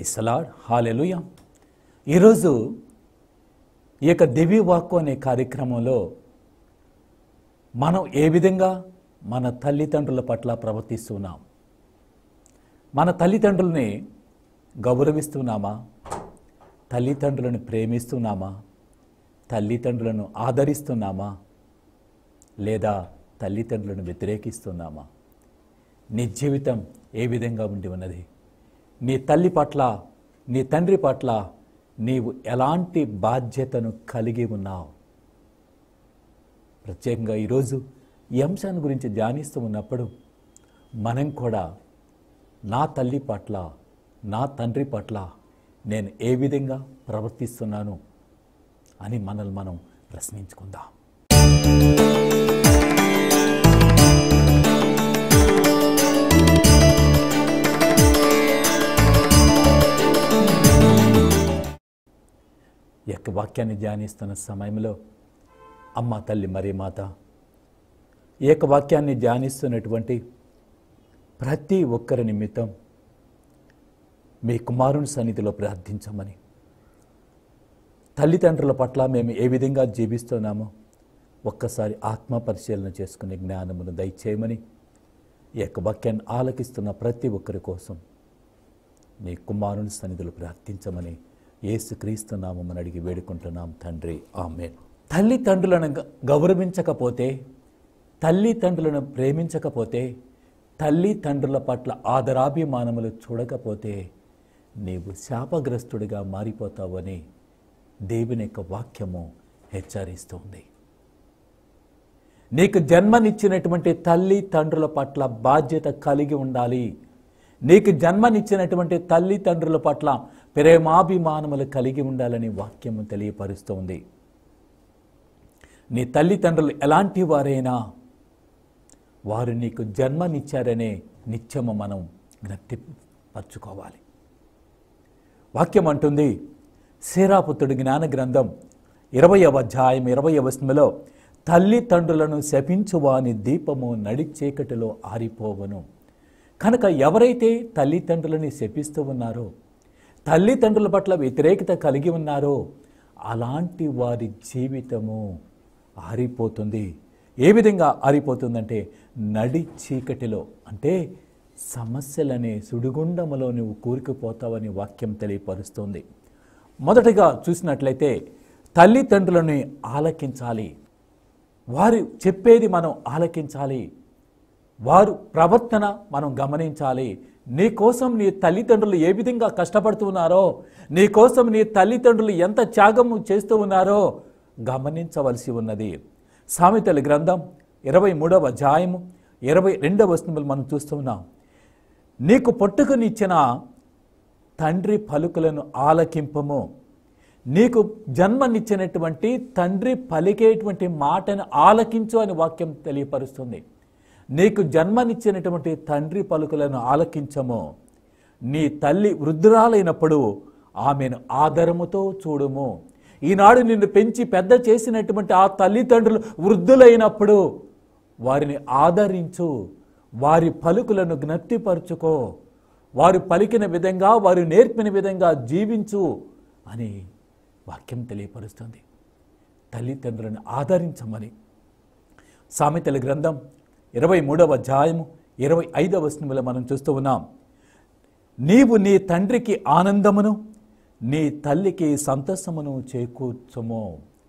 ప్రైసలాడ్ hallelujah ఈరోజు ఈ యొక్క దివ్య వాక్కు అనే కార్యక్రమంలో మనం ఏ విధంగా మన తల్లిదండ్రుల పట్ల ప్రవర్తిస్తున్నాం మన తల్లిదండ్రుల్ని గౌరవిస్తున్నామా తల్లిదండ్రులను ప్రేమిస్తున్నామా తల్లిదండ్రులను ఆదరిస్తున్నామా లేదా తల్లిదండ్రులను వ్యతిరేకిస్తున్నామా నీ జీవితం ఏ విధంగా ఉండి ఉన్నది నీ తల్లి పట్ల నీ తండ్రి పట్ల నీవు ఎలాంటి బాధ్యతను కలిగి ఉన్నావు ప్రత్యేకంగా ఈరోజు ఈ అంశాన్ని గురించి ధ్యానిస్తూ ఉన్నప్పుడు మనం కూడా నా తల్లి పట్ల నా తండ్రి పట్ల నేను ఏ విధంగా ప్రవర్తిస్తున్నాను అని మనల్ని మనం ప్రశ్నించుకుందాం ఈ యొక్క వాక్యాన్ని ధ్యానిస్తున్న సమయంలో అమ్మ తల్లి మరి మాత ఈ యొక్క వాక్యాన్ని ధ్యానిస్తున్నటువంటి ప్రతి ఒక్కరి నిమిత్తం మీ కుమారుని సన్నిధిలో ప్రార్థించమని తల్లిదండ్రుల పట్ల మేము ఏ విధంగా జీవిస్తున్నామో ఒక్కసారి ఆత్మ పరిశీలన చేసుకునే జ్ఞానమును దయచేయమని ఈ యొక్క వాక్యాన్ని ఆలకిస్తున్న ప్రతి ఒక్కరి కోసం నీ కుమారుని సన్నిధులు ప్రార్థించమని యేసుక్రీస్తు నామని అడిగి వేడుకుంటున్నాం తండ్రి ఆమె తల్లిదండ్రులను గ- గౌరవించకపోతే తల్లిదండ్రులను ప్రేమించకపోతే తల్లిదండ్రుల పట్ల ఆదరాభిమానములు చూడకపోతే నీవు శాపగ్రస్తుడిగా మారిపోతావని దేవుని యొక్క వాక్యము హెచ్చరిస్తుంది నీకు జన్మనిచ్చినటువంటి తల్లి తండ్రుల పట్ల బాధ్యత కలిగి ఉండాలి నీకు జన్మనిచ్చినటువంటి తల్లి తండ్రుల పట్ల ప్రేమాభిమానములు కలిగి ఉండాలని వాక్యము తెలియపరుస్తోంది నీ తల్లిదండ్రులు ఎలాంటి వారైనా వారు నీకు జన్మనిచ్చారనే నిత్యము మనం జ్ఞప్తిపరచుకోవాలి వాక్యం అంటుంది శీరాపుత్రుడి జ్ఞాన గ్రంథం ఇరవయవ అధ్యాయం ఇరవయవ వచనంలో తల్లిదండ్రులను శపించువాని దీపము నడి చీకటిలో ఆరిపోవను కనుక ఎవరైతే తల్లిదండ్రులని శపిస్తూ ఉన్నారో తల్లిదండ్రుల పట్ల వ్యతిరేకత కలిగి ఉన్నారో అలాంటి వారి జీవితము ఆరిపోతుంది ఏ విధంగా ఆరిపోతుందంటే నడి చీకటిలో అంటే సమస్యలనే సుడిగుండములో నువ్వు కూరుకుపోతావని వాక్యం తెలియపరుస్తుంది మొదటగా చూసినట్లయితే తల్లిదండ్రులని ఆలకించాలి వారు చెప్పేది మనం ఆలకించాలి వారు ప్రవర్తన మనం గమనించాలి నీ కోసం నీ తల్లిదండ్రులు ఏ విధంగా కష్టపడుతున్నారో నీ కోసం నీ తల్లిదండ్రులు ఎంత త్యాగము చేస్తూ ఉన్నారో గమనించవలసి ఉన్నది సామెతల గ్రంథం ఇరవై మూడవ అధ్యాయము ఇరవై రెండవ వస్తువులు మనం చూస్తున్నాం నీకు పుట్టుకనిచ్చిన తండ్రి పలుకులను ఆలకింపము నీకు జన్మనిచ్చినటువంటి తండ్రి పలికేటువంటి మాటను ఆలకించు అని వాక్యం తెలియపరుస్తుంది నీకు జన్మనిచ్చినటువంటి తండ్రి పలుకులను ఆలకించము నీ తల్లి వృద్ధురాలైనప్పుడు ఆమెను ఆదరముతో చూడుము ఈనాడు నిన్ను పెంచి పెద్ద చేసినటువంటి ఆ తల్లిదండ్రులు వృద్ధులైనప్పుడు వారిని ఆదరించు వారి పలుకులను జ్ఞప్తిపరుచుకో వారు పలికిన విధంగా వారు నేర్పిన విధంగా జీవించు అని వాక్యం తెలియపరుస్తుంది తల్లిదండ్రులను ఆదరించమని సామెతల గ్రంథం ఇరవై మూడవ అధ్యాయము ఇరవై ఐదవ వచనములో మనం చూస్తూ ఉన్నాం నీవు నీ తండ్రికి ఆనందమును నీ తల్లికి సంతోషమును చేకూర్చుము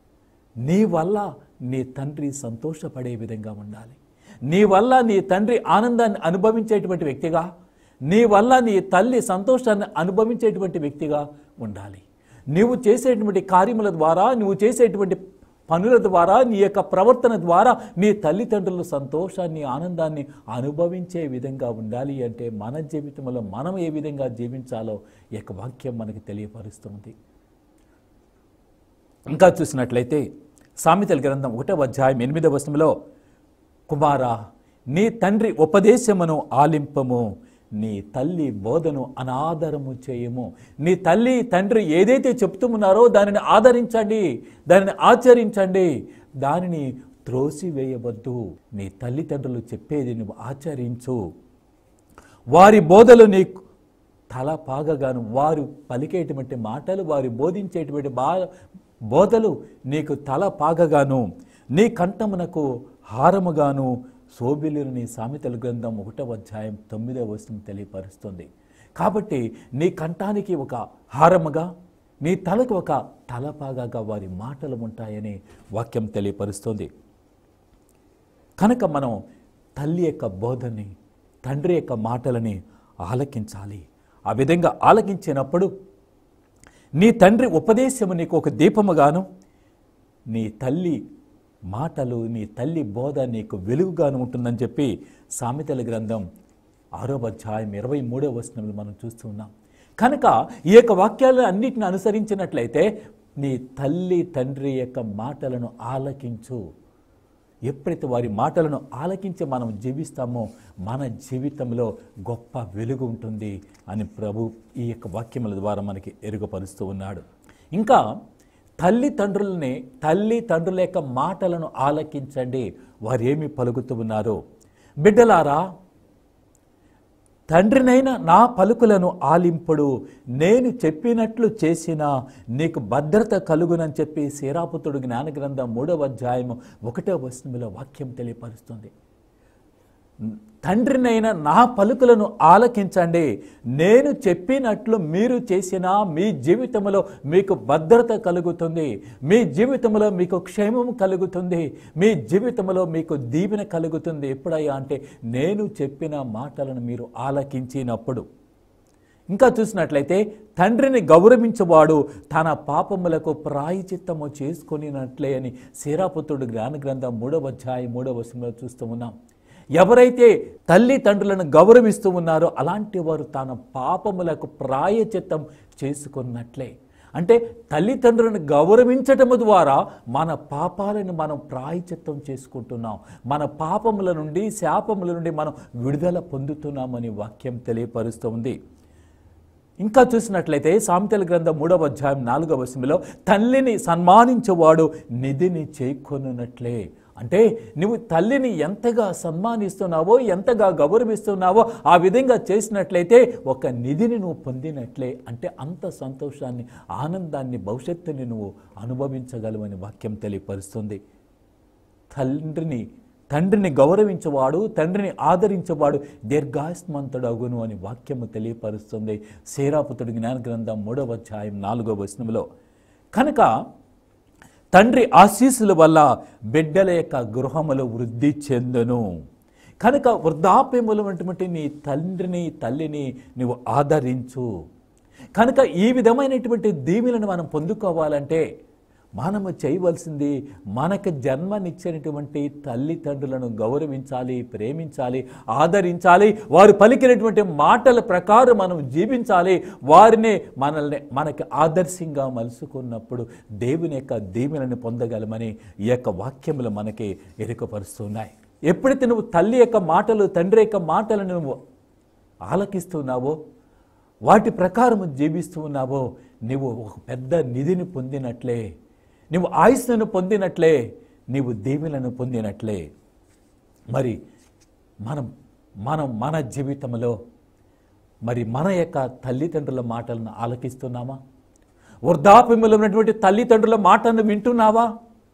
నీ వల్ల నీ తండ్రి సంతోషపడే విధంగా ఉండాలి నీ వల్ల నీ తండ్రి ఆనందాన్ని అనుభవించేటువంటి వ్యక్తిగా నీ వల్ల నీ తల్లి సంతోషాన్ని అనుభవించేటువంటి వ్యక్తిగా ఉండాలి నీవు చేసేటువంటి కార్యముల ద్వారా నువ్వు చేసేటువంటి పనుల ద్వారా నీ యొక్క ప్రవర్తన ద్వారా నీ తల్లిదండ్రులు సంతోషాన్ని ఆనందాన్ని అనుభవించే విధంగా ఉండాలి అంటే మన జీవితంలో మనం ఏ విధంగా జీవించాలో ఈ యొక్క వాక్యం మనకి తెలియపరుస్తుంది ఇంకా చూసినట్లయితే సామెతల గ్రంథం ఒకటవ అధ్యాయం ఎనిమిదవ వచనంలో కుమారా నీ తండ్రి ఉపదేశమును ఆలింపము నీ తల్లి బోధను అనాదరము చేయము నీ తల్లి తండ్రి ఏదైతే చెప్తున్నారో దానిని ఆదరించండి దానిని ఆచరించండి దానిని త్రోసివేయవద్దు నీ తల్లిదండ్రులు చెప్పేది నువ్వు ఆచరించు వారి బోధలు నీ తల పాగగాను వారు పలికేటువంటి మాటలు వారు బోధించేటువంటి బా బోధలు నీకు తల పాగగాను నీ కంఠమునకు హారముగాను శోభిలుని నీ సామెతల గ్రంథం ఒకటవ అధ్యాయం తొమ్మిదవ వచనం తెలియపరుస్తుంది కాబట్టి నీ కంఠానికి ఒక హారముగా నీ తలకు ఒక తలపాగా వారి మాటలు ఉంటాయని వాక్యం తెలియపరుస్తుంది కనుక మనం తల్లి యొక్క బోధని తండ్రి యొక్క మాటలని ఆలకించాలి ఆ విధంగా ఆలకించినప్పుడు నీ తండ్రి ఉపదేశము నీకు ఒక దీపముగాను నీ తల్లి మాటలు నీ తల్లి బోధ నీకు వెలుగుగాను ఉంటుందని చెప్పి సామెతల గ్రంథం ఆరో అధ్యాయం ఇరవై మూడో వచనంలో మనం చూస్తూ ఉన్నాం కనుక ఈ యొక్క వాక్యాలను అన్నిటిని అనుసరించినట్లయితే నీ తల్లి తండ్రి యొక్క మాటలను ఆలకించు ఎప్పుడైతే వారి మాటలను ఆలకించి మనం జీవిస్తామో మన జీవితంలో గొప్ప వెలుగు ఉంటుంది అని ప్రభు ఈ యొక్క వాక్యముల ద్వారా మనకి ఎరుగుపరుస్తూ ఉన్నాడు ఇంకా తల్లిదండ్రులని తల్లిదండ్రుల యొక్క మాటలను ఆలకించండి వారు ఏమి పలుకుతూ ఉన్నారో బిడ్డలారా తండ్రినైన నా పలుకులను ఆలింపుడు నేను చెప్పినట్లు చేసిన నీకు భద్రత కలుగునని చెప్పి శీరాపుతుడు జ్ఞానగ్రంథం మూడవ అధ్యాయము ఒకటో వచనంలో వాక్యం తెలియపరుస్తుంది తండ్రినైన నా పలుకులను ఆలకించండి నేను చెప్పినట్లు మీరు చేసిన మీ జీవితంలో మీకు భద్రత కలుగుతుంది మీ జీవితంలో మీకు క్షేమం కలుగుతుంది మీ జీవితంలో మీకు దీవెన కలుగుతుంది ఎప్పుడయ్యా అంటే నేను చెప్పిన మాటలను మీరు ఆలకించినప్పుడు ఇంకా చూసినట్లయితే తండ్రిని గౌరవించువాడు తన పాపములకు ప్రాయచిత్తము చేసుకొనినట్లే అని శీరాపుత్రుడు జ్ఞాన గ్రంథం మూడవ అధ్యాయం మూడవ వచనంలో చూస్తూ ఉన్నాం ఎవరైతే తల్లి తండ్రులను గౌరవిస్తూ ఉన్నారో అలాంటి వారు తన పాపములకు ప్రాయచిత్తం చేసుకున్నట్లే అంటే తల్లిదండ్రులను గౌరవించటము ద్వారా మన పాపాలను మనం ప్రాయచిత్తం చేసుకుంటున్నాం మన పాపముల నుండి శాపముల నుండి మనం విడుదల పొందుతున్నామని వాక్యం తెలియపరుస్తుంది ఇంకా చూసినట్లయితే సామెతల గ్రంథం మూడవ అధ్యాయం నాలుగవ వచనంలో తల్లిని సన్మానించేవాడు నిధిని చేకొనున్నట్లే అంటే నువ్వు తల్లిని ఎంతగా సన్మానిస్తున్నావో ఎంతగా గౌరవిస్తున్నావో ఆ విధంగా చేసినట్లయితే ఒక నిధిని నువ్వు పొందినట్లే అంటే అంత సంతోషాన్ని ఆనందాన్ని భవిష్యత్తుని నువ్వు అనుభవించగలవని వాక్యం తెలియపరుస్తుంది తండ్రిని తండ్రిని గౌరవించేవాడు తండ్రిని ఆదరించేవాడు దీర్ఘాయుష్మంతుడు అగును అని వాక్యము తెలియపరుస్తుంది శేరాపుతుడి జ్ఞాన గ్రంథం మూడవ అధ్యాయం నాలుగవ వచనంలో కనుక తండ్రి ఆశీస్సుల వల్ల బిడ్డల యొక్క గృహములు వృద్ధి చెందును కనుక వృద్ధాప్యములు ఉన్నటువంటి నీ తండ్రిని తల్లిని నువ్వు ఆదరించు కనుక ఈ విధమైనటువంటి దీవెలను మనం పొందుకోవాలంటే మనము చేయవలసింది మనకు జన్మనిచ్చినటువంటి తల్లిదండ్రులను గౌరవించాలి ప్రేమించాలి ఆదరించాలి వారు పలికినటువంటి మాటల ప్రకారం మనం జీవించాలి వారిని మనల్ని మనకి ఆదర్శంగా మలుసుకున్నప్పుడు దేవుని యొక్క దీవెనని పొందగలమని ఈ యొక్క వాక్యములు మనకి ఎరుకపరుస్తున్నాయి ఎప్పుడైతే నువ్వు తల్లి యొక్క మాటలు తండ్రి యొక్క మాటలను నువ్వు ఆలకిస్తున్నావో వాటి ప్రకారం జీవిస్తూ ఉన్నావో నువ్వు ఒక పెద్ద నిధిని పొందినట్లే నువ్వు ఆయుస్సును పొందినట్లే నీవు దీవెలను పొందినట్లే మరి మనం మనం మన జీవితంలో మరి మన యొక్క తల్లిదండ్రుల మాటలను ఆలకిస్తున్నామా వృద్ధాప్యములో ఉన్నటువంటి తల్లిదండ్రుల మాటలను వింటున్నావా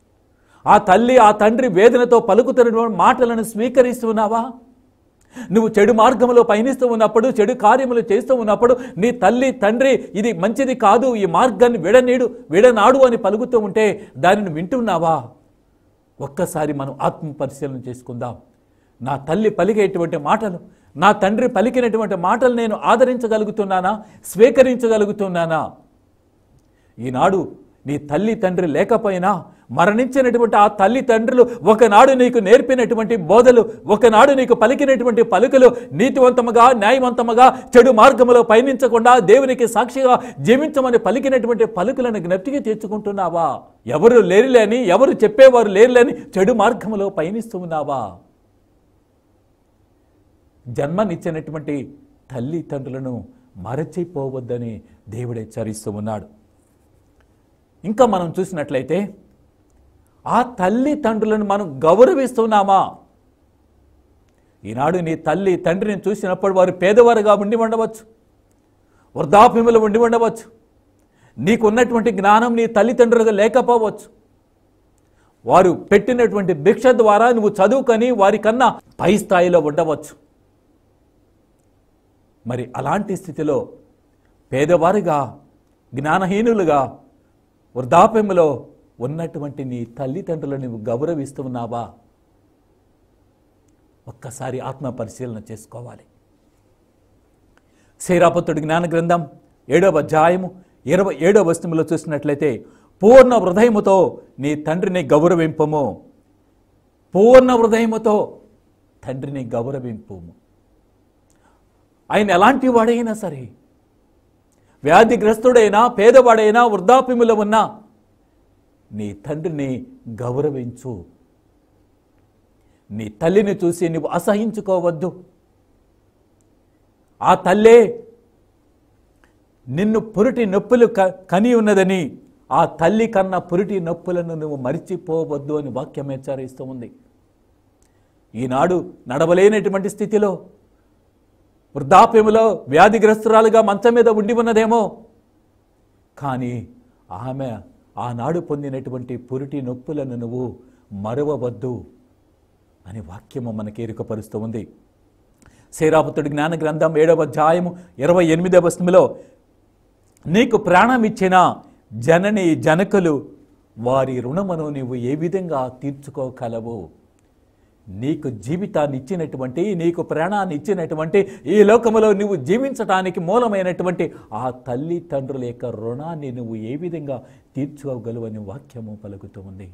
ఆ తల్లి ఆ తండ్రి వేదనతో పలుకుతున్నటువంటి మాటలను స్వీకరిస్తున్నావా నువ్వు చెడు మార్గంలో పయనిస్తూ ఉన్నప్పుడు చెడు కార్యములు చేస్తూ ఉన్నప్పుడు నీ తల్లి తండ్రి ఇది మంచిది కాదు ఈ మార్గాన్ని విడనీడు విడనాడు అని పలుకుతూ ఉంటే దానిని వింటున్నావా ఒక్కసారి మనం ఆత్మ పరిశీలన చేసుకుందాం నా తల్లి పలికేటువంటి మాటలు నా తండ్రి పలికినటువంటి మాటలు నేను ఆదరించగలుగుతున్నానా స్వీకరించగలుగుతున్నానా ఈనాడు నీ తల్లి తండ్రి లేకపోయినా మరణించినటువంటి ఆ తల్లి తండ్రులు ఒకనాడు నీకు నేర్పినటువంటి బోధలు ఒకనాడు నీకు పలికినటువంటి పలుకులు నీతివంతముగా న్యాయవంతముగా చెడు మార్గములో పయనించకుండా దేవునికి సాక్షిగా జీవించమని పలికినటువంటి పలుకులను జ్ఞప్తికి తెచ్చుకుంటున్నావా ఎవరు లేరులేని ఎవరు చెప్పేవారు లేరులేని చెడు మార్గములో పయనిస్తూ ఉన్నావా జన్మనిచ్చినటువంటి తల్లిదండ్రులను మరచిపోవద్దని దేవుడే హెచ్చరిస్తూ ఉన్నాడు ఇంకా మనం చూసినట్లయితే ఆ తల్లిదండ్రులను మనం గౌరవిస్తున్నామా ఈనాడు నీ తల్లి తండ్రిని చూసినప్పుడు వారు పేదవారుగా ఉండి ఉండవచ్చు వృద్ధాప్యములు ఉండి ఉండవచ్చు నీకున్నటువంటి జ్ఞానం నీ తల్లిదండ్రులకు లేకపోవచ్చు వారు పెట్టినటువంటి భిక్ష ద్వారా నువ్వు చదువుకొని వారికన్నా పై స్థాయిలో ఉండవచ్చు మరి అలాంటి స్థితిలో పేదవారిగా జ్ఞానహీనులుగా వృద్ధాప్యములో ఉన్నటువంటి నీ తల్లిదండ్రులను నువ్వు గౌరవిస్తున్నావా ఒక్కసారి ఆత్మ పరిశీలన చేసుకోవాలి శ్రీరాపత్తుడి జ్ఞాన గ్రంథం ఏడవ అధ్యాయము ఇరవై ఏడవ వస్తువులో చూసినట్లయితే పూర్ణ హృదయముతో నీ తండ్రిని గౌరవింపము పూర్ణ హృదయముతో తండ్రిని గౌరవింపము ఆయన ఎలాంటి వాడైనా సరే వ్యాధిగ్రస్తుడైనా పేదవాడైనా వృద్ధాప్యములో ఉన్నా నీ తండ్రిని గౌరవించు నీ తల్లిని చూసి నువ్వు అసహించుకోవద్దు ఆ తల్లే నిన్ను పురిటి నొప్పులు క- కని ఉన్నదని ఆ తల్లి కన్న పురిటి నొప్పులను నువ్వు మరిచిపోవద్దు అని వాక్యం హెచ్చరిస్తూ ఉంది ఈనాడు నడవలేనటువంటి స్థితిలో వృద్ధాప్యములో వ్యాధిగ్రస్తురాలుగా మంచం మీద ఉండి ఉన్నదేమో కానీ ఆమె ఆనాడు పొందినటువంటి పురిటి నొప్పులను నువ్వు మరవవద్దు అని వాక్యము మనకి ఎరుకపరుస్తూ ఉంది శ్రీరాపతుడి జ్ఞాన గ్రంథం ఏడవ అధ్యాయము ఇరవై ఎనిమిదవ వస్తువులో నీకు ప్రాణం ఇచ్చిన జనని జనకులు వారి రుణమును నీవు ఏ విధంగా తీర్చుకోగలవు నీకు జీవితాన్ని ఇచ్చినటువంటి నీకు ప్రాణాన్ని ఇచ్చినటువంటి ఈ లోకములో నువ్వు జీవించటానికి మూలమైనటువంటి ఆ తల్లి తండ్రుల యొక్క రుణాన్ని నువ్వు ఏ విధంగా తీర్చుకోగలవని వాక్యము పలుకుతూ ఉంది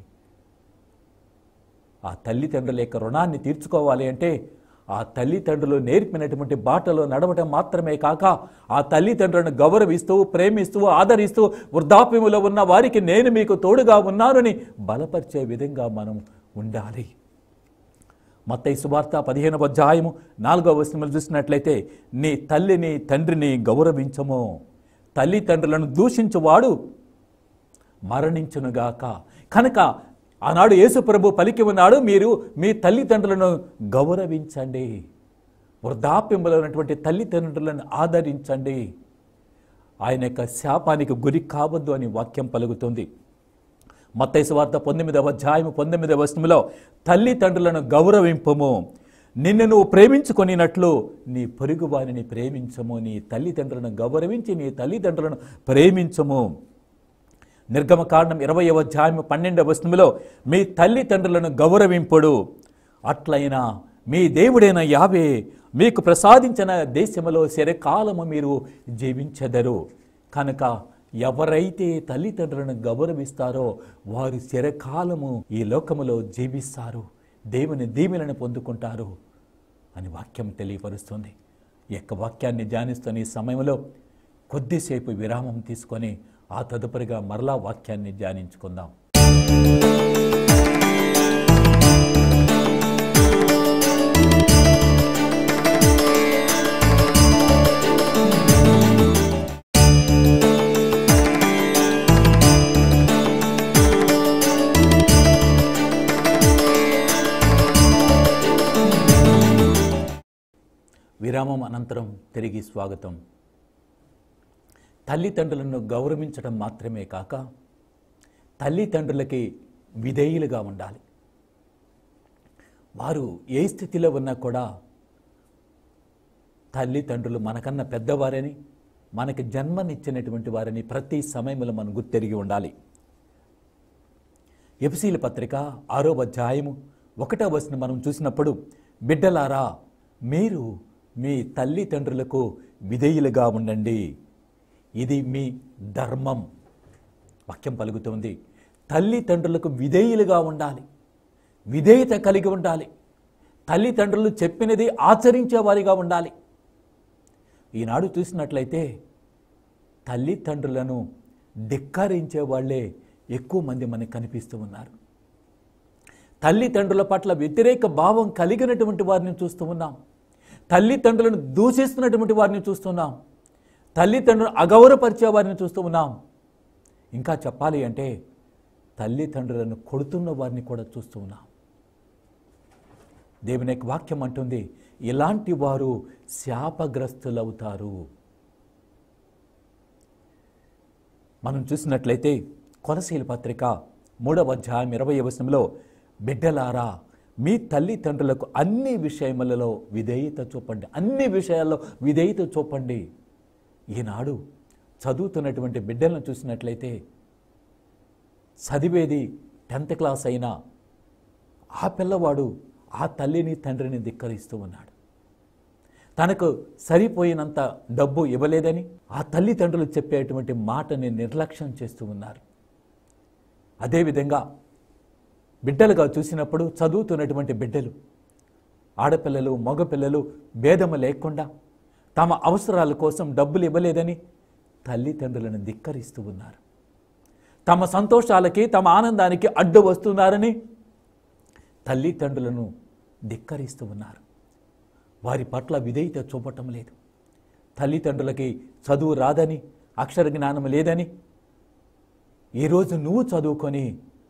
ఆ తల్లిదండ్రుల యొక్క రుణాన్ని తీర్చుకోవాలి అంటే ఆ తల్లిదండ్రులు నేర్పినటువంటి బాటలో నడవటం మాత్రమే కాక ఆ తల్లిదండ్రులను గౌరవిస్తూ ప్రేమిస్తూ ఆదరిస్తూ వృద్ధాప్యములో ఉన్న వారికి నేను మీకు తోడుగా ఉన్నానని బలపరిచే విధంగా మనం ఉండాలి మత్తయి సువార్త పదిహేనవ అధ్యాయము నాలుగవ వచనములు చూసినట్లయితే నీ తల్లిని తండ్రిని గౌరవించము తల్లిదండ్రులను దూషించువాడు మరణించునుగాక కనుక ఆనాడు యేసుప్రభు పలికి ఉన్నాడు మీరు మీ తల్లిదండ్రులను గౌరవించండి వృద్ధాప్యంలో ఉన్నటువంటి తల్లిదండ్రులను ఆదరించండి ఆయన యొక్క శాపానికి గురి కావద్దు అని వాక్యం పలుకుతుంది మత్తైసు వార్త పంతొమ్మిదవ అధ్యాయము పంతొమ్మిదవ వచనంలో తల్లిదండ్రులను గౌరవింపము నిన్ను నువ్వు ప్రేమించుకొనినట్లు నీ పొరుగు వారిని ప్రేమించము నీ తల్లిదండ్రులను గౌరవించి నీ తల్లిదండ్రులను ప్రేమించము నిర్గమకాండం ఇరవయవ అధ్యాయం పన్నెండవ వచనములో మీ తల్లిదండ్రులను గౌరవింపుడు అట్లయినా మీ దేవుడైన యావే మీకు ప్రసాదించిన దేశములో శరకాలము మీరు జీవించెదరు కనుక ఎవరైతే తల్లిదండ్రులను గౌరవిస్తారో వారు శరకాలము ఈ లోకములో జీవిస్తారు దేవుని దీవెనను పొందుకుంటారు అని వాక్యం తెలియపరుస్తుంది ఈ యొక్క వాక్యాన్ని ధ్యానిస్తున్న ఈ సమయంలో కొద్దిసేపు విరామం తీసుకొని ఆ తదుపరిగా మరలా వాక్యాన్ని ధ్యానించుకుందాం విరామం అనంతరం తిరిగి స్వాగతం తల్లిదండ్రులను గౌరవించడం మాత్రమే కాక తల్లిదండ్రులకి విధేయులుగా ఉండాలి వారు ఏ స్థితిలో ఉన్నా కూడా తల్లిదండ్రులు మనకన్నా పెద్దవారని మనకి జన్మనిచ్చినటువంటి వారని ప్రతి సమయంలో మనం గుర్తెరిగి ఉండాలి ఎఫ్సీల పత్రిక ఆరో అధ్యాయము ఒకటో వచనం మనం చూసినప్పుడు బిడ్డలారా మీరు మీ తల్లిదండ్రులకు విధేయులుగా ఉండండి ఇది మీ ధర్మం వాక్యం పలుకుతుంది తల్లిదండ్రులకు విధేయులుగా ఉండాలి విధేయత కలిగి ఉండాలి తల్లిదండ్రులు చెప్పినది ఆచరించే వారిగా ఉండాలి ఈనాడు చూసినట్లయితే తల్లిదండ్రులను ధిక్కరించే వాళ్ళే ఎక్కువ మంది మనకు కనిపిస్తూ ఉన్నారు తల్లిదండ్రుల పట్ల వ్యతిరేక భావం కలిగినటువంటి వారిని చూస్తూ ఉన్నాం తల్లిదండ్రులను దూషిస్తున్నటువంటి వారిని చూస్తున్నాం తల్లిదండ్రులను అగౌరవపరిచే వారిని చూస్తూ ఉన్నాం ఇంకా చెప్పాలి అంటే తల్లిదండ్రులను కొడుతున్న వారిని కూడా చూస్తూ ఉన్నాం దేవుని యొక్క వాక్యం అంటుంది ఇలాంటి వారు శాపగ్రస్తులవుతారు మనం చూసినట్లయితే కొలసీల పత్రిక మూడవ అధ్యాయం ఇరవై వచనంలో బిడ్డలారా మీ తల్లిదండ్రులకు అన్ని విషయములలో విధేయత చూపండి అన్ని విషయాల్లో విధేయత చూపండి ఈనాడు చదువుతున్నటువంటి బిడ్డలను చూసినట్లయితే చదివేది టెన్త్ క్లాస్ అయినా ఆ పిల్లవాడు ఆ తల్లిని తండ్రిని ధిక్కరిస్తూ ఉన్నాడు తనకు సరిపోయినంత డబ్బు ఇవ్వలేదని ఆ తల్లిదండ్రులు చెప్పేటువంటి మాటని నిర్లక్ష్యం చేస్తూ ఉన్నారు అదేవిధంగా బిడ్డలుగా చూసినప్పుడు చదువుతున్నటువంటి బిడ్డలు ఆడపిల్లలు మగపిల్లలు భేదము లేకుండా తమ అవసరాల కోసం డబ్బులు ఇవ్వలేదని తల్లిదండ్రులను ధిక్కరిస్తూ ఉన్నారు తమ సంతోషాలకి తమ ఆనందానికి అడ్డు వస్తున్నారని తల్లిదండ్రులను ధిక్కరిస్తూ ఉన్నారు వారి పట్ల విధేయత చూపటం లేదు తల్లిదండ్రులకి చదువు రాదని అక్షర జ్ఞానం లేదని ఈరోజు నువ్వు చదువుకొని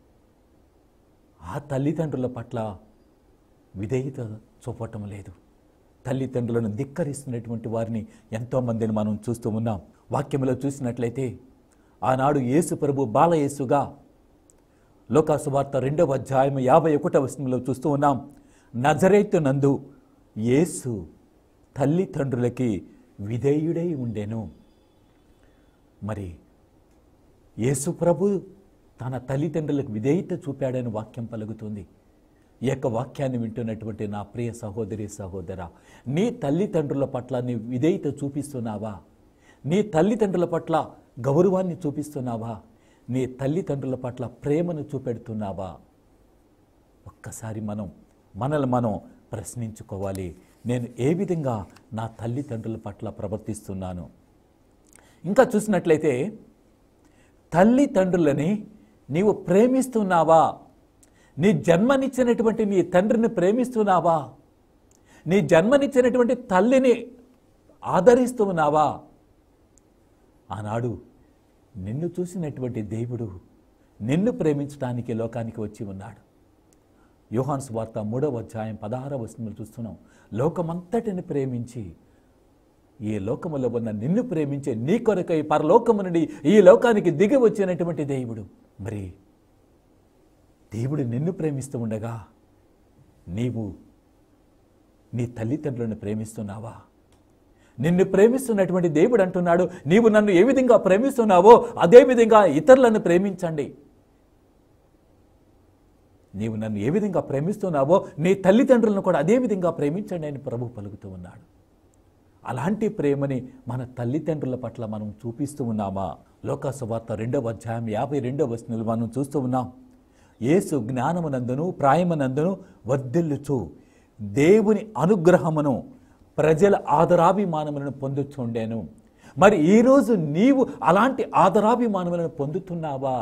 ఆ తల్లిదండ్రుల పట్ల విధేయత చూపటం లేదు తల్లిదండ్రులను ధిక్కరిస్తున్నటువంటి వారిని ఎంతోమందిని మనం చూస్తూ ఉన్నాం వాక్యంలో చూసినట్లయితే ఆనాడు యేసు ప్రభు బాలయేసుగా లోకాసువార్త రెండవ అధ్యాయం యాభై ఒకటవ వచనంలో చూస్తూ ఉన్నాం నజరేతు నందు యేసు తల్లిదండ్రులకి విధేయుడై ఉండెను మరి యేసు ప్రభు తన తల్లిదండ్రులకు విధేయత చూపాడని వాక్యం పలుకుతుంది ఈ యొక్క వాక్యాన్ని వింటున్నటువంటి నా ప్రియ సహోదరి సహోదర నీ తల్లిదండ్రుల పట్ల నీ విధేయత చూపిస్తున్నావా నీ తల్లిదండ్రుల పట్ల గౌరవాన్ని చూపిస్తున్నావా నీ తల్లిదండ్రుల పట్ల ప్రేమను చూపెడుతున్నావా ఒక్కసారి మనం మనల్ని మనం ప్రశ్నించుకోవాలి నేను ఏ విధంగా నా తల్లిదండ్రుల పట్ల ప్రవర్తిస్తున్నాను ఇంకా చూసినట్లయితే తల్లిదండ్రులని నీవు ప్రేమిస్తున్నావా నీ జన్మనిచ్చినటువంటి నీ తండ్రిని ప్రేమిస్తున్నావా నీ జన్మనిచ్చినటువంటి తల్లిని ఆదరిస్తున్నావా ఆనాడు నిన్ను చూసినటువంటి దేవుడు నిన్ను ప్రేమించడానికి లోకానికి వచ్చి ఉన్నాడు యోహాన్ స్వార్త మూడవ అధ్యాయం పదహారవ వచనంలో చూస్తున్నాం లోకమంతటిని ప్రేమించి ఈ లోకములో ఉన్న నిన్ను ప్రేమించే నీ కొరకై పరలోకము నుండి ఈ లోకానికి దిగి వచ్చినటువంటి దేవుడు మరి దేవుడు నిన్ను ప్రేమిస్తూ ఉండగా నీవు నీ తల్లిదండ్రులను ప్రేమిస్తున్నావా నిన్ను ప్రేమిస్తున్నటువంటి దేవుడు అంటున్నాడు నీవు నన్ను ఏ విధంగా ప్రేమిస్తున్నావో అదే విధంగా ఇతరులను ప్రేమించండి నీవు నన్ను ఏ విధంగా ప్రేమిస్తున్నావో నీ తల్లిదండ్రులను కూడా అదే విధంగా ప్రేమించండి అని ప్రభు పలుకుతూ ఉన్నాడు అలాంటి ప్రేమని మన తల్లిదండ్రుల పట్ల మనం చూపిస్తూ ఉన్నామా లోకాసువార్త రెండవ అధ్యాయం యాభై రెండవ వచనంలో మనం చూస్తూ ఉన్నాం యేసు జ్ఞానమునందును ప్రాయమునందును వర్ధిల్లుచు దేవుని అనుగ్రహమును ప్రజల ఆదరాభిమానములను పొందుతుండేను మరి ఈరోజు నీవు అలాంటి ఆదరాభిమానములను పొందుతున్నావా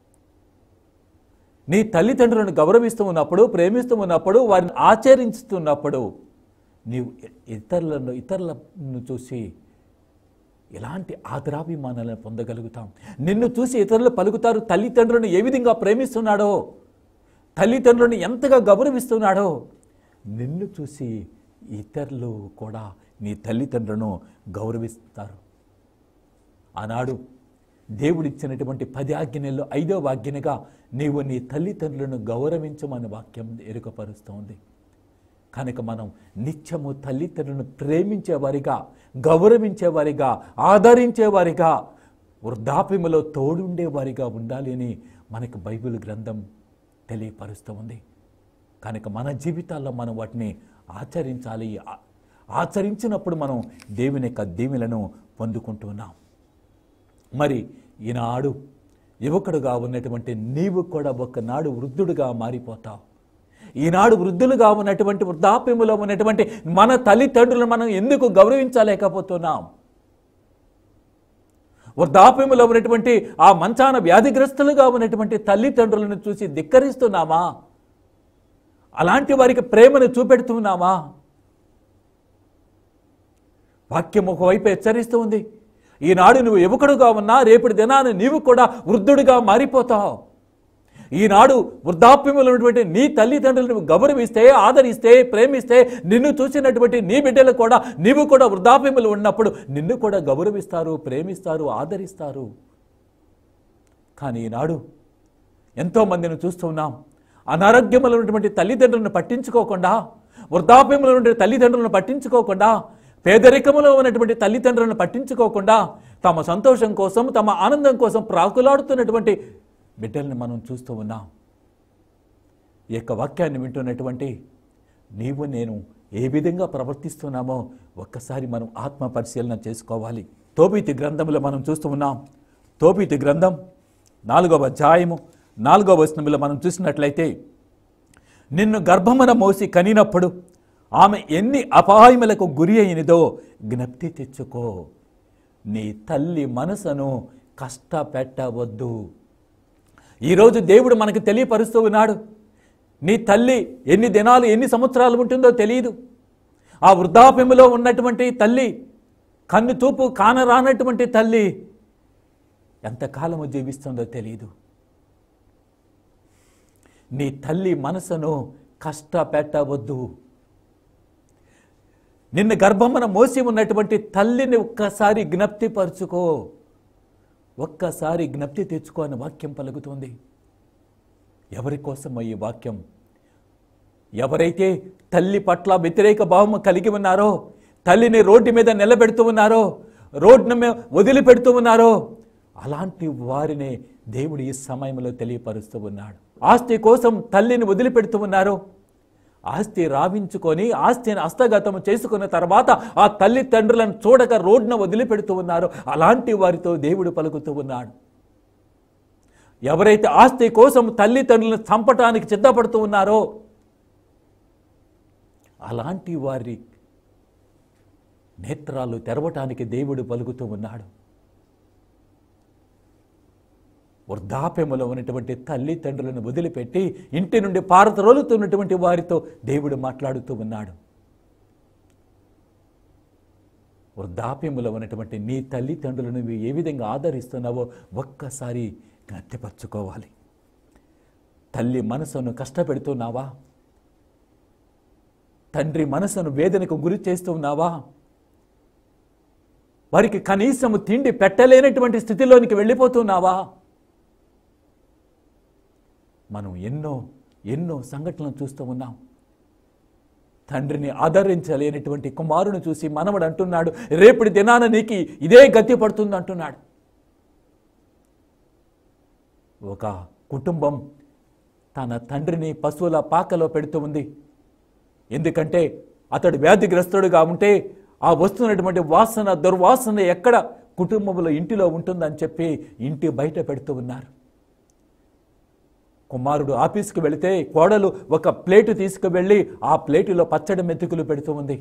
నీ తల్లిదండ్రులను గౌరవిస్తూ ఉన్నప్పుడు ప్రేమిస్తూ ఉన్నప్పుడు వారిని ఆచరిస్తున్నప్పుడు నీవు ఇ- ఇతరులను ఇతరులను చూసి ఎలాంటి ఆదరాభిమానాలను పొందగలుగుతాం నిన్ను చూసి ఇతరులు పలుకుతారు తల్లిదండ్రులను ఏ విధంగా ప్రేమిస్తున్నాడో తల్లిదండ్రులను ఎంతగా గౌరవిస్తున్నాడో నిన్ను చూసి ఇతరులు కూడా నీ తల్లిదండ్రులను గౌరవిస్తారు ఆనాడు దేవుడిచ్చినటువంటి పది ఆజ్ఞలలో ఐదో ఆజ్ఞనగా నీవు నీ తల్లిదండ్రులను గౌరవించమని వాక్యం ఎరుకపరుస్తోంది కనుక మనం నిత్యము తల్లిదండ్రులను ప్రేమించేవారిగా గౌరవించేవారిగా ఆదరించేవారిగా వృద్ధాప్యములో తోడుండేవారిగా ఉండాలి అని మనకు బైబిల్ గ్రంథం తెలియపరుస్తూ ఉంది కనుక మన జీవితాల్లో మనం వాటిని ఆచరించాలి ఆ- ఆచరించినప్పుడు మనం దేవుని యొక్క దీవెలను పొందుకుంటున్నాం మరి ఈనాడు యువకుడుగా ఉన్నటువంటి నీవు కూడా ఒకనాడు వృద్ధుడుగా మారిపోతావు ఈనాడు వృద్ధులుగా ఉన్నటువంటి వృద్ధాప్యములో ఉన్నటువంటి మన తల్లిదండ్రులను మనం ఎందుకు గౌరవించలేకపోతున్నాం వృద్ధాప్యములో ఉన్నటువంటి ఆ మంచాన వ్యాధిగ్రస్తులుగా ఉన్నటువంటి తల్లిదండ్రులను చూసి ధిక్కరిస్తున్నామా అలాంటి వారికి ప్రేమను చూపెడుతున్నామా వాక్యం ఒకవైపు హెచ్చరిస్తూ ఉంది ఈనాడు నువ్వు యువకుడుగా ఉన్నా రేపటి దినాన నీవు కూడా వృద్ధుడిగా మారిపోతావు ఈనాడు వృద్ధాప్యములు ఉన్నటువంటి నీ తల్లిదండ్రులను నువ్వు గౌరవిస్తే ఆదరిస్తే ప్రేమిస్తే నిన్ను చూసినటువంటి నీ బిడ్డలు కూడా నీవు కూడా వృద్ధాప్యములు ఉన్నప్పుడు నిన్ను కూడా గౌరవిస్తారు ప్రేమిస్తారు ఆదరిస్తారు కానీ ఈనాడు ఎంతో మందిని చూస్తూ ఉన్నాం అనారోగ్యములో ఉన్నటువంటి తల్లిదండ్రులను పట్టించుకోకుండా వృద్ధాప్యములో ఉండే తల్లిదండ్రులను పట్టించుకోకుండా పేదరికములో ఉన్నటువంటి తల్లిదండ్రులను పట్టించుకోకుండా తమ సంతోషం కోసం తమ ఆనందం కోసం ప్రాకులాడుతున్నటువంటి బిడ్డల్ని మనం చూస్తూ ఉన్నాం ఈ యొక్క వాక్యాన్ని వింటున్నటువంటి నీవు నేను ఏ విధంగా ప్రవర్తిస్తున్నామో ఒక్కసారి మనం ఆత్మ పరిశీలన చేసుకోవాలి తోబీతి గ్రంథంలో మనం చూస్తూ ఉన్నాం తోబీతి గ్రంథం నాలుగవ అధ్యాయము నాలుగవ వచనంలో మనం చూసినట్లయితే నిన్ను గర్భమున మోసి కనినప్పుడు ఆమె ఎన్ని అపాయములకు గురి అయినదో జ్ఞప్తి తెచ్చుకో నీ తల్లి మనసును కష్టపెట్టవద్దు ఈరోజు దేవుడు మనకు తెలియపరుస్తూ ఉన్నాడు నీ తల్లి ఎన్ని దినాలు ఎన్ని సంవత్సరాలు ఉంటుందో తెలియదు ఆ వృద్ధాప్యములో ఉన్నటువంటి తల్లి కన్ను చూపు కానరానటువంటి తల్లి ఎంతకాలము జీవిస్తుందో తెలియదు నీ తల్లి మనసును కష్టపెట్టవద్దు నిన్ను గర్భమున మోసి ఉన్నటువంటి తల్లిని ఒక్కసారి జ్ఞప్తి పరుచుకో ఒక్కసారి జ్ఞప్తి తెచ్చుకో అని వాక్యం పలుకుతుంది ఎవరి కోసమో ఈ వాక్యం ఎవరైతే తల్లి పట్ల వ్యతిరేక భావం కలిగి ఉన్నారో తల్లిని రోడ్డు మీద నిలబెడుతూ ఉన్నారో రోడ్డును మీద వదిలిపెడుతూ ఉన్నారో అలాంటి వారిని దేవుడు ఈ సమయంలో తెలియపరుస్తూ ఉన్నాడు ఆస్తి కోసం తల్లిని వదిలిపెడుతూ ఉన్నారు ఆస్తి రావించుకొని ఆస్తిని హస్తగతం చేసుకున్న తర్వాత ఆ తల్లిదండ్రులను చూడక రోడ్డున వదిలిపెడుతూ ఉన్నారు అలాంటి వారితో దేవుడు పలుకుతూ ఉన్నాడు ఎవరైతే ఆస్తి కోసం తల్లిదండ్రులను చంపటానికి సిద్ధపడుతూ ఉన్నారో అలాంటి వారి నేత్రాలు తెరవటానికి దేవుడు పలుకుతూ ఉన్నాడు వృద్ధాప్యములో ఉన్నటువంటి తల్లిదండ్రులను వదిలిపెట్టి ఇంటి నుండి పారతరోలుతున్నటువంటి వారితో దేవుడు మాట్లాడుతూ ఉన్నాడు వృద్ధాప్యములో ఉన్నటువంటి నీ తల్లిదండ్రులను నువ్వు ఏ విధంగా ఆదరిస్తున్నావో ఒక్కసారి జ్ఞప్తిపరచుకోవాలి తల్లి మనసును కష్టపెడుతున్నావా తండ్రి మనసును వేదనకు గురి చేస్తున్నావా వారికి కనీసము తిండి పెట్టలేనటువంటి స్థితిలోనికి వెళ్ళిపోతున్నావా మనం ఎన్నో ఎన్నో సంఘటనలు చూస్తూ ఉన్నాం తండ్రిని ఆదరించలేనటువంటి కుమారుని చూసి మనవడు అంటున్నాడు రేపటి దినాన నీకు ఇదే గతి పడుతుంది అంటున్నాడు ఒక కుటుంబం తన తండ్రిని పశువుల పాకలో పెడుతూ ఉంది ఎందుకంటే అతడు వ్యాధిగ్రస్తుడుగా ఉంటే ఆ వస్తున్నటువంటి వాసన దుర్వాసన ఎక్కడ కుటుంబంలో ఇంటిలో ఉంటుందని చెప్పి ఇంటి బయట పెడుతూ ఉన్నారు కుమారుడు ఆఫీస్కి వెళితే కోడలు ఒక ప్లేటు తీసుకువెళ్ళి ఆ ప్లేటులో పచ్చడి మెతుకులు పెడుతూ ఉంది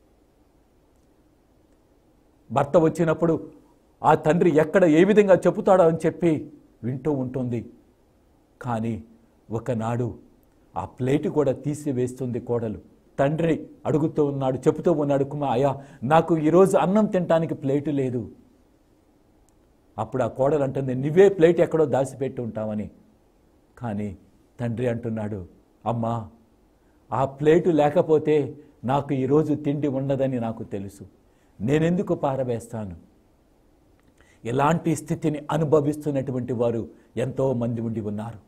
భర్త వచ్చినప్పుడు ఆ తండ్రి ఎక్కడ ఏ విధంగా చెబుతాడో అని చెప్పి వింటూ ఉంటుంది కానీ ఒకనాడు ఆ ప్లేటు కూడా తీసివేస్తుంది కోడలు తండ్రి అడుగుతూ ఉన్నాడు చెబుతూ ఉన్నాడు కుమా అయ్యా నాకు ఈరోజు అన్నం తినటానికి ప్లేటు లేదు అప్పుడు ఆ కోడలు అంటుంది నువ్వే ప్లేట్ ఎక్కడో దాచిపెట్టి ఉంటావని కానీ తండ్రి అంటున్నాడు అమ్మా ఆ ప్లేటు లేకపోతే నాకు ఈరోజు తిండి ఉండదని నాకు తెలుసు నేనెందుకు పారవేస్తాను ఇలాంటి స్థితిని అనుభవిస్తున్నటువంటి వారు ఎంతో మంది ఉండి ఉన్నారు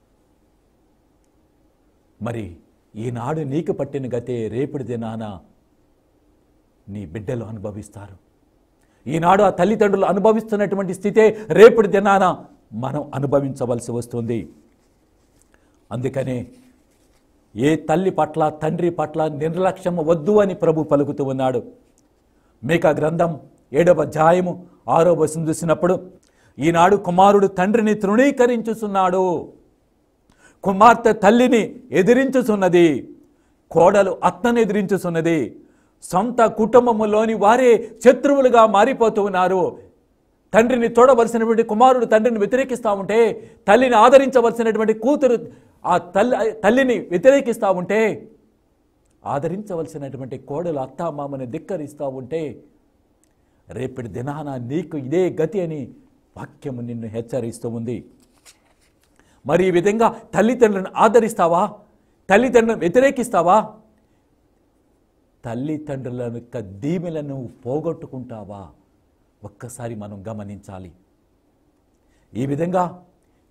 మరి ఈనాడు నీకు పట్టిన గతే రేపటి దినాన నీ బిడ్డలు అనుభవిస్తారు ఈనాడు ఆ తల్లిదండ్రులు అనుభవిస్తున్నటువంటి స్థితే రేపటి దినాన మనం అనుభవించవలసి వస్తుంది అందుకనే ఏ తల్లి పట్ల తండ్రి పట్ల నిర్లక్ష్యం వద్దు అని ప్రభు పలుకుతూ ఉన్నాడు మేక గ్రంథం ఏడవ అధ్యాయము ఆరో వచనం చూసినప్పుడు ఈనాడు కుమారుడు తండ్రిని తృణీకరించుచున్నాడు కుమార్తె తల్లిని ఎదిరించుచున్నది కోడలు అత్తను ఎదిరించుచున్నది సొంత కుటుంబములోని వారే శత్రువులుగా మారిపోతూ ఉన్నారు తండ్రిని చూడవలసినటువంటి కుమారుడు తండ్రిని వ్యతిరేకిస్తూ ఉంటే తల్లిని ఆదరించవలసినటువంటి కూతురు ఆ తల్లి తల్లిని వ్యతిరేకిస్తూ ఉంటే ఆదరించవలసినటువంటి కోడలు అత్తామామని ధిక్కరిస్తూ ఉంటే రేపటి దినాన నీకు ఇదే గతి అని వాక్యము నిన్ను హెచ్చరిస్తూ ఉంది మరి ఈ విధంగా తల్లిదండ్రులను ఆదరిస్తావా తల్లిదండ్రులను వ్యతిరేకిస్తావా తల్లిదండ్రుల యొక్క దీవెలను పోగొట్టుకుంటావా ఒక్కసారి మనం గమనించాలి ఈ విధంగా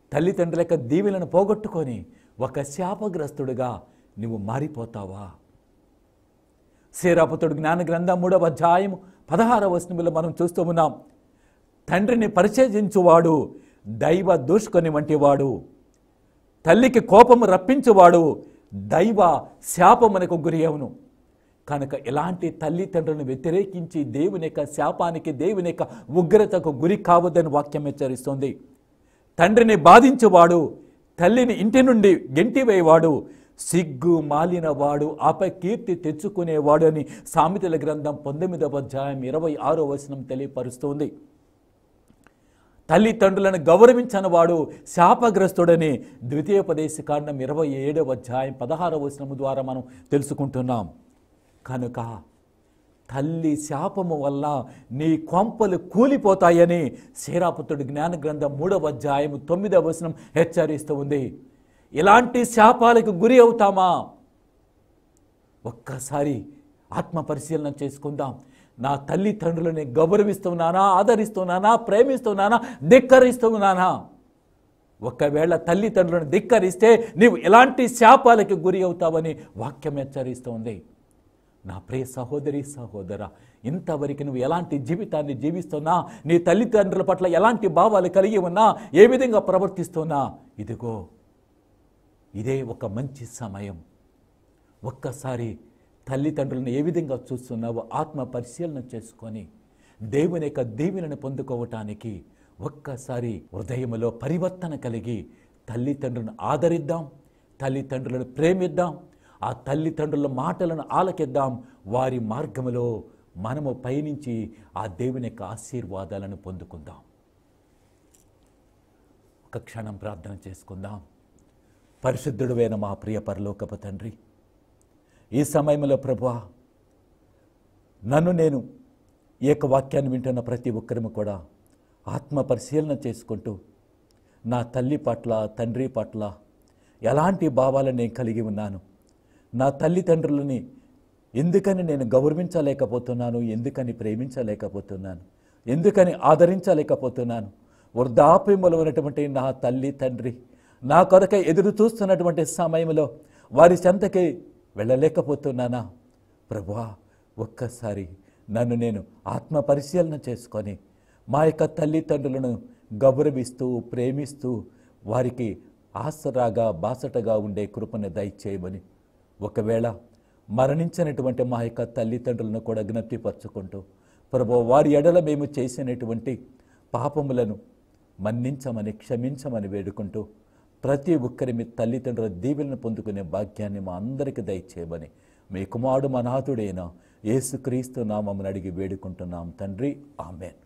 తల్లిదండ్రుల యొక్క దీవెలను పోగొట్టుకొని ఒక శాపగ్రస్తుడిగా నువ్వు మారిపోతావా సేరాపుతుడు జ్ఞాన గ్రంథం మూడవ అధ్యాయము పదహారవ వచనంలో మనం చూస్తూ ఉన్నాం తండ్రిని పరిచయించువాడు దైవ దూషుకొని వంటివాడు తల్లికి కోపము రప్పించువాడు దైవ శాపమునకు గురి అవును కనుక ఇలాంటి తల్లిదండ్రులను వ్యతిరేకించి దేవుని యొక్క శాపానికి దేవుని యొక్క ఉగ్రతకు గురి కావద్దని వాక్యం హెచ్చరిస్తుంది తండ్రిని బాధించువాడు తల్లిని ఇంటి నుండి గెంటివేయవాడు సిగ్గు మాలినవాడు అపకీర్తి తెచ్చుకునేవాడు అని సామెతల గ్రంథం పంతొమ్మిదవ అధ్యాయం ఇరవై ఆరో వచనం తెలియపరుస్తుంది తల్లిదండ్రులను గౌరవించని వాడు శాపగ్రస్తుడని ద్వితీయోపదేశ కాండం ఇరవై ఏడవ అధ్యాయం పదహారవ వచనము ద్వారా మనం తెలుసుకుంటున్నాం కనుక తల్లి శాపము వల్ల నీ కొంపలు కూలిపోతాయని శీరాపుత్రుడు జ్ఞాన గ్రంథం మూడవ అధ్యాయం తొమ్మిదవ వచనం హెచ్చరిస్తూ ఉంది ఇలాంటి శాపాలకు గురి అవుతామా ఒక్కసారి ఆత్మ పరిశీలన చేసుకుందాం నా తల్లిదండ్రులని గౌరవిస్తున్నానా ఆదరిస్తున్నానా ప్రేమిస్తున్నానా ధిక్కరిస్తున్నానా ఒకవేళ తల్లిదండ్రులను ధిక్కరిస్తే నీవు ఎలాంటి శాపాలకు గురి అవుతావని వాక్యం హెచ్చరిస్తోంది నా ప్రియ సహోదరి సహోదర ఇంతవరకు నువ్వు ఎలాంటి జీవితాన్ని జీవిస్తున్నా నీ తల్లిదండ్రుల పట్ల ఎలాంటి భావాలు కలిగి ఉన్నా ఏ విధంగా ప్రవర్తిస్తున్నా ఇదిగో ఇదే ఒక మంచి సమయం ఒక్కసారి తల్లిదండ్రులను ఏ విధంగా చూస్తున్నావో ఆత్మ పరిశీలన చేసుకొని దేవుని యొక్క దీవెనను పొందుకోవటానికి ఒక్కసారి హృదయములో పరివర్తన కలిగి తల్లిదండ్రులను ఆదరిద్దాం తల్లిదండ్రులను ప్రేమిద్దాం ఆ తల్లిదండ్రుల మాటలను ఆలకిద్దాం వారి మార్గములో మనము పయనించి ఆ దేవుని యొక్క ఆశీర్వాదాలను పొందుకుందాం ఒక క్షణం ప్రార్థన చేసుకుందాం పరిశుద్ధుడువైన మా ప్రియ పరలోకపు తండ్రి ఈ సమయంలో ప్రభువా నన్ను నేను ఈ యొక్క వాక్యాన్ని వింటున్న ప్రతి ఒక్కరిని కూడా ఆత్మ పరిశీలన చేసుకుంటూ నా తల్లి పట్ల తండ్రి పట్ల ఎలాంటి భావాలను నేను కలిగి ఉన్నాను నా తల్లిదండ్రులని ఎందుకని నేను గౌరవించలేకపోతున్నాను ఎందుకని ప్రేమించలేకపోతున్నాను ఎందుకని ఆదరించలేకపోతున్నాను వృద్ధాప్యములో ఉన్నటువంటి నా తల్లి తండ్రి నా కొరకై ఎదురు చూస్తున్నటువంటి సమయంలో వారి చెంతకి వెళ్ళలేకపోతున్నానా ప్రభువా ఒక్కసారి నన్ను నేను ఆత్మ పరిశీలన చేసుకొని మా యొక్క తల్లిదండ్రులను గౌరవిస్తూ ప్రేమిస్తూ వారికి ఆసరాగా బాసటగా ఉండే కృపను దయచేయమని ఒకవేళ మరణించినటువంటి మా యొక్క తల్లిదండ్రులను కూడా జ్ఞప్తిపరచుకుంటూ ప్రభు వారి ఎడల మేము చేసినటువంటి పాపములను మన్నించమని క్షమించమని వేడుకుంటూ ప్రతి ఒక్కరి మీ తల్లిదండ్రుల దీవెలను పొందుకునే భాగ్యాన్ని మా అందరికీ దయచేయమని మీ కుమారుడు మా నాథుడైన యేసుక్రీస్తు నామమును అడిగి వేడుకుంటున్నాం తండ్రి ఆమెన్